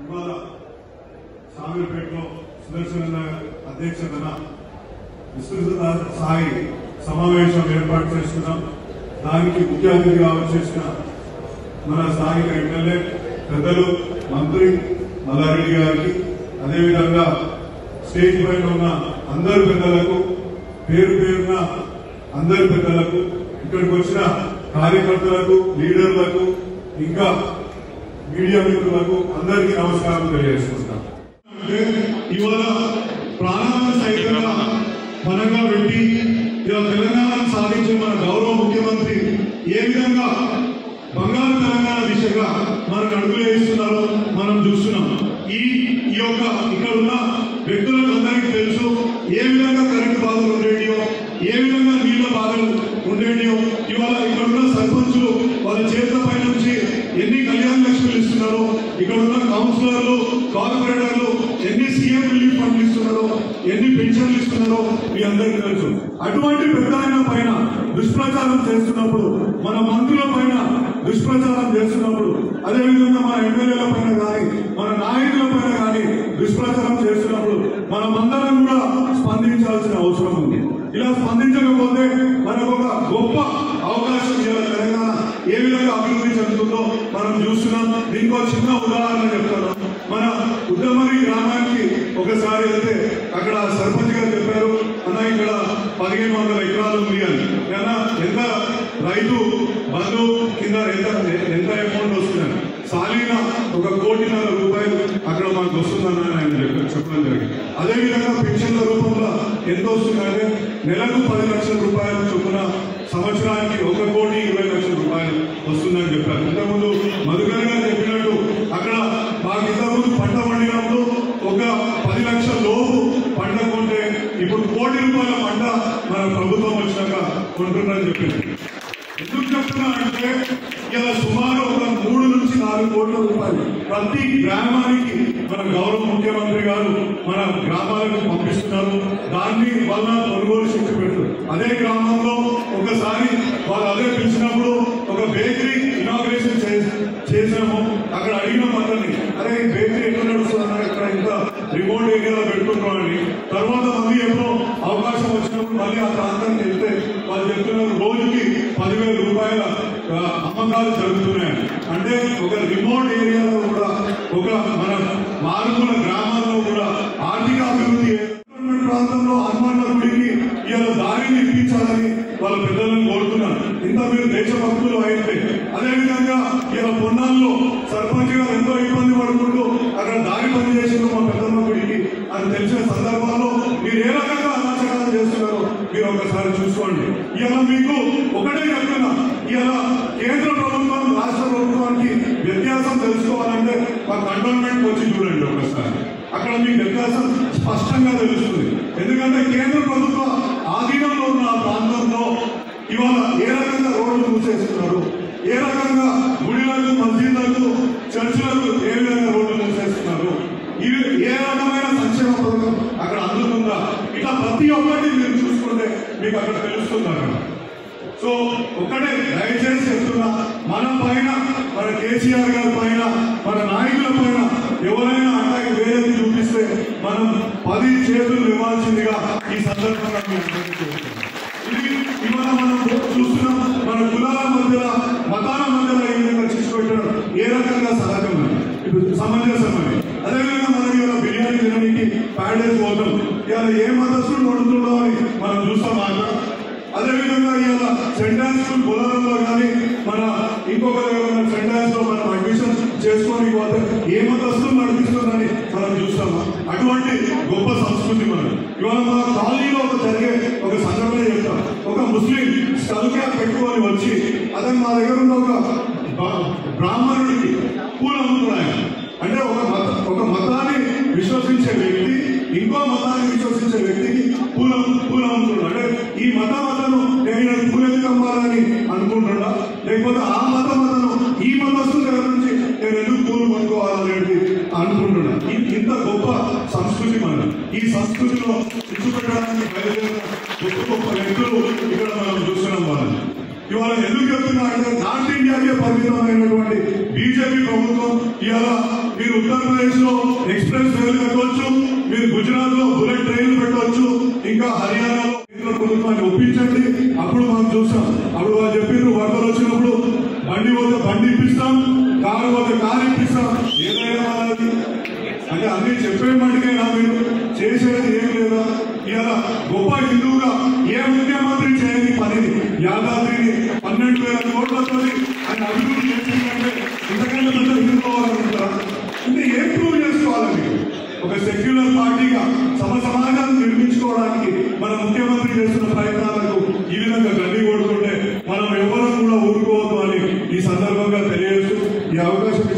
ఇవాళ షామీర్పేటలో సుదర్శన అధ్యక్షతన విస్తృత స్థాయి సమావేశం ఏర్పాటు చేసుకున్నాం దానికి ముఖ్య అతిథిగా వచ్చేసిన మన స్థానిక ఎమ్మెల్యే పెద్దలు మంత్రి మల్లారెడ్డి గారికి అదేవిధంగా స్టేజ్ పైన ఉన్న అందరు పెద్దలకు పేరు పేరున అందరి పెద్దలకు ఇక్కడికి వచ్చిన కార్యకర్తలకు లీడర్లకు ఇంకా మీడియా మిత్రులకు అందరికీ నమస్కారం తెలియజేసుకుంటాం అంటే ఇవాళ ప్రాణాలను సైతంగా పనంగా పెట్టి ఇలా తెలంగాణను సాధించిన మన గౌరవ ముఖ్యమంత్రి ఏ విధంగా బంగారు తెలంగాణ దిశగా మనకు అడుగులు వేస్తున్నారో మనం చూస్తున్నాం ఈ ఈ యొక్క ఇక్కడ ఉన్న వ్యక్తులకు అందరికీ తెలుసు ఏ విధంగా కరెంటు బాధలు ఉండేటియో ఏ విధంగా నీళ్ళ బాధలు ఉండేటియో ఇవాళ ఇక్కడ ఉన్న సర్పంచులు వాళ్ళ చేతుల పై నుంచి ఎన్ని కళ్యాణ లక్ష్మిలు ఇస్తున్నారో ఇక్కడ ఉన్న కౌన్సిలర్లు కార్పొరేటర్లు ఎన్ని సీఎం రిలీఫ్ ఫండ్లు ఇస్తున్నారో ఎన్ని పెన్షన్లు ఇస్తున్నారో మీ అందరికీ తెలుసు అటువంటి పెద్ద ఆయన పైన దుష్ప్రచారం చేస్తున్నప్పుడు మన మంత్రుల పైన దుష్ప్రచారం చేస్తున్నప్పుడు అదేవిధంగా మన ఎమ్మెల్యేల పైన కానీ మన నాయకుల పైన కానీ దుష్ప్రచారం చేస్తున్నప్పుడు మనమందరం కూడా స్పందించాల్సిన అవసరం ఉంది ఇలా స్పందించకపోతే మనకు ఒక గొప్ప అవకాశం ఇవాళ తెలంగాణ ఏ విధంగా అభివృద్ధి చెందుతుందో మనం చూస్తున్నాం దీనికి ఒక చిన్న ఉదాహరణ చెప్తాను మన ఉద్దమరి గ్రామానికి ఒకసారి వెళ్తే అక్కడ సర్పంచ్ గారు చెప్పారు అన్న ఇక్కడ పదిహేను వందల ఎకరాలు ఉంది అని అన్న ఎంత రైతు బంధు కింద ఎంత ఎంత అమౌంట్ వస్తుందని సాలీన ఒక కోటిన్నర రూపాయలు అక్కడ మాకు వస్తుందని ఆయన చెప్పారు చెప్పడం జరిగింది అదేవిధంగా పెన్షన్ల రూపంలో ఎంత వస్తుందంటే నెలకు పది లక్షల రూపాయలు చొప్పున సంవత్సరానికి ఒక కోటి ఇరవై లక్షల రూపాయలు వస్తుందని చెప్పారు ఇంతకుముందు మధుకర్ గారు చెప్పినట్టు అక్కడ మాకు ఇంతకుముందు పంట పండినప్పుడు ఒక పది లక్షల లోపు పంట కొంటే ఇప్పుడు కోటి రూపాయల పంట మన ప్రభుత్వం వచ్చినాక కొంటున్నారని చెప్పింది ఎందుకు చెప్తున్నా అంటే ఇలా సుమారు ఒక మూడు నుంచి నాలుగు కోట్ల రూపాయలు ప్రతి గ్రామానికి మన గౌరవ ముఖ్యమంత్రి గారు మన గ్రామాలకు పంపిస్తున్నారు దాన్ని వల్ల కొనుగోలు శక్తి పెడుతుంది అదే గ్రామంలో ఒకసారి వాళ్ళు అదే పిలిచినప్పుడు ఒక బేకరీ ఇనాగ్రేషన్ చేసాము అక్కడ అడిగిన అందరినీ అరే ఈ బేకరీ ఎక్కడ నడుస్తుంది ఇక్కడ ఇంత రిమోట్ ఏరియాలో పెట్టుకుంటాం అని తర్వాత మళ్ళీ ఎప్పుడో అవకాశం వచ్చినప్పుడు మళ్ళీ ఆ ప్రాంతానికి వెళ్తే వాళ్ళు చెప్తున్నారు రోజుకి పదివేల రూపాయల ఆ, అమ్మకాలు జరుగుతున్నాయి అంటే ఒక రిమోట్ ఏరియాలో కూడా ఒక మన మారుమూల గ్రామాల్లో కూడా ఆర్థిక అభివృద్ధి ఉన్నటువంటి ప్రాంతంలో హనుమాన్ల గుడికి ఇవాళ దారిని ఇప్పించాలని వాళ్ళ పెద్దలను కోరుతున్నారు ఇంత మీరు దేశభక్తులు అయితే అదేవిధంగా ఇలా పొన్నాల్లో సర్పంచ్ గారు ఎంతో ఇబ్బంది పడుకుంటూ అక్కడ దారి పని చేసిన మా పెద్దమ్మ గుడికి అని తెలిసిన సందర్భాల్లో మీరు ఏ రకంగా అనాచకాలు చేస్తున్నారో మీరు ఒకసారి చూసుకోండి ఇలా మీకు ఒకటే చెప్తున్నా ఇలా కేంద్ర ప్రభుత్వం రాష్ట్ర ప్రభుత్వానికి వ్యత్యాసం తెలుసుకోవాలంటే మా కంటోన్మెంట్ వచ్చి చూడండి ఒకసారి అక్కడ మీకు వ్యత్యాసం స్పష్టంగా తెలుస్తుంది ఎందుకంటే కేంద్ర ప్రభుత్వ ఆధీనంలో ఉన్న ఆ ప్రాంతంలో ఇవాళ ఏ రకంగా రోడ్లు మూసేస్తున్నారు ఏ రకంగా గుడిలకు మసీదులకు చర్చిలకు ఏ విధంగా రోడ్లు మూసేస్తున్నారు ఇవి ఏ రకమైన సంక్షేమ పథకం అక్కడ అందుతుందా ఇట్లా ప్రతి ఒక్కటి మీరు చూసుకుంటే మీకు అక్కడ తెలుస్తుంది అక్కడ సో ఒక్కటే దయచేసి చెప్తున్నా మన పైన మన కేసీఆర్ గారి పైన మన నాయకుల పైన ఎవరైనా అటాక్ వేరేది చూపిస్తే మనం పది చేతులు ఇవ్వాల్సిందిగా ఈ సందర్భంగా మీ అందరికీ చెప్తున్నాను. ఇది ఇవాళ మనం చూస్తున్నాం మన కులాల మధ్యలో మతాల మధ్యలో ఏ విధంగా చిచ్చుపెట్టడం ఏ రకంగా సహజమని ఇప్పుడు సమంజసమని అదేవిధంగా మనం ఇవాళ బిర్యానీ తినడానికి ప్యాడేజ్ పోతాం ఇవాళ ఏ మతస్థులు వండుతుండో అని మనం చూస్తాం మాట అదేవిధంగా ఇవాళ సెంటాన్ స్కూల్ బులరంలో కానీ మన ఇంకొక ఏమైనా సెంటాన్స్ లో మనం అడ్మిషన్ చేసుకొని పోతే ఏ మతస్థులు నడిపిస్తుందని మనం చూస్తామా అటువంటి గొప్ప సంస్కృతి మనం ఇవాళ మన కాలనీలో ఒక జరిగే ఒక సంఘటన చెప్తాం ఒక ముస్లిం స్కల్ క్యాప్ పెట్టుకొని వచ్చి అతను మా దగ్గర ఉన్న ఒక బ- బ్రాహ్మణుడికి పూలు అమ్ముతున్నాయి అంటే ఒక మత ఒక మతాన్ని విశ్వసించే వ్యక్తి ఇంకో మతాన్ని విశ్వసించే వ్యక్తికి పూల పూల అమ్ముతున్నాడు అంటే ఈ మతం అతను నేను ఈయనకు పూలు ఎందుకు అమ్మాలని అనుకుంటున్నా లేకపోతే ఆ మతం అతను ఈ మతస్థుల దగ్గర నుంచి నేను ఎందుకు పూలు కొనుక్కోవాలనేది అనుకుంటున్నా ఇ- ఇంత గొప్ప సంస్కృతి మనం ఈ సంస్కృతిలో ఇచ్చిపెట్టడానికి బయలుదేరిన గొప్ప గొప్ప వ్యక్తులు ఇక్కడ మనం చూస్తున్నాం వాళ్ళని ఇవాళ ఎందుకు చెప్తున్నా అంటే నార్త్ ఇండియాకే పరిమితమైనటువంటి బీజేపీ ప్రభుత్వం ఇవాళ మీరు మీరు ఉత్తరప్రదేశ్ లో ఎక్స్ప్రెస్ రైలు కట్టవచ్చు మీరు గుజరాత్ లో బుల్లెట్ ట్రైన్లు పెట్టవచ్చు ఇంకా హర్యానాలో కేంద్ర ప్రభుత్వాన్ని ఒప్పించండి అప్పుడు మనం చూసాం అప్పుడు వాళ్ళు చెప్పారు వరదలు వచ్చినప్పుడు బండి పోతే బండి ఇప్పిస్తాం కారు పోతే కారు ఇప్పిస్తాం ఏదైనా వాళ్ళది అంటే అన్ని చెప్పే మటుకైనా మీరు చేసేది ఏం లేదా ఇలా గొప్ప హిందువుగా ఏ ముఖ్యమంత్రి చేయని పనిని యాదాద్రిని పన్నెండు వేల కోట్లతో ఆయన అభివృద్ధి చేసిందంటే ఇంతకంటే పెద్ద హిందూ అవ్వాలనుకుంటారా అంటే ఏం ప్రూవ్ చేసుకోవాలి మీరు ఒక సెక్యులర్ పార్టీగా సమ సమాజాన్ని నిర్మించుకోవడానికి మన ముఖ్యమంత్రి చేస్తున్న ప్రయత్నాలకు ఈ విధంగా గడ్డి కొడుతుంటే మనం ఎవరం కూడా ఊరుకోవద్దు అని ఈ సందర్భంగా తెలియజేస్తూ ఈ అవకాశం